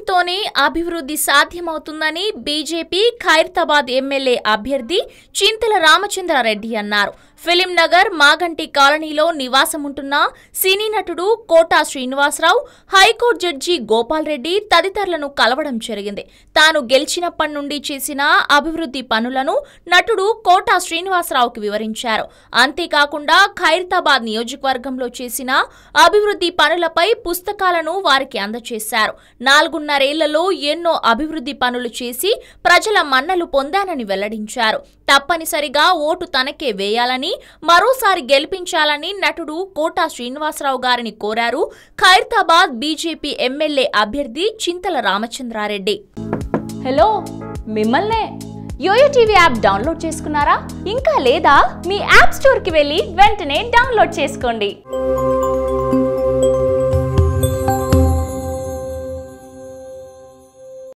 న్యాయంతోనే అభివృద్ధి సాధ్యమవుతుందని BJP Khairatabad MLA అభ్యర్థి చింతల రామచంద్రారెడ్డి అన్నారు ఫిలిం నగర్ మాగంటి కాలనీలో నివాసముంటున్న సినీ నటుడు కోటా శ్రీనివాసరావు హైకోర్టు జడ్జి గోపాల్ రెడ్డి తదితరులను కలవడం జరిగింది తాను గెలిచినప్పటి నుండి చేసిన అభివృద్ధి పనులను నటుడు కోటా శ్రీనివాసరావుకి వివరించారు అంతేకాకుండా ఖైరతాబాద్ నియోజకవర్గంలో చేసిన అభివృద్ధి పనులపై పుస్తకాలను వారికి అందజేశారు నాలుగున్నరేళ్లలో ఎన్నో అభివృద్ధి పనులు చేసి ప్రజల మన్నలు పొందానని వెల్లడించారు తప్పనిసరిగా ఓటు తనకే వేయాలని మరోసారి గెలిపించాలని నటుడు కోటా శ్రీనివాసరావు గారిని కోరారు ఖైరతాబాద్ బీజేపీ ఎమ్మెల్యే అభ్యర్థి చింతల రామచంద్రారెడ్డి హలో మిమ్మల్నే యోయో టీవీ యాప్ డౌన్లోడ్ చేసుకున్నారా ఇంకా లేదా మీ యాప్ స్టోర్కి వెళ్ళి వెంటనే డౌన్లోడ్ చేసుకోండి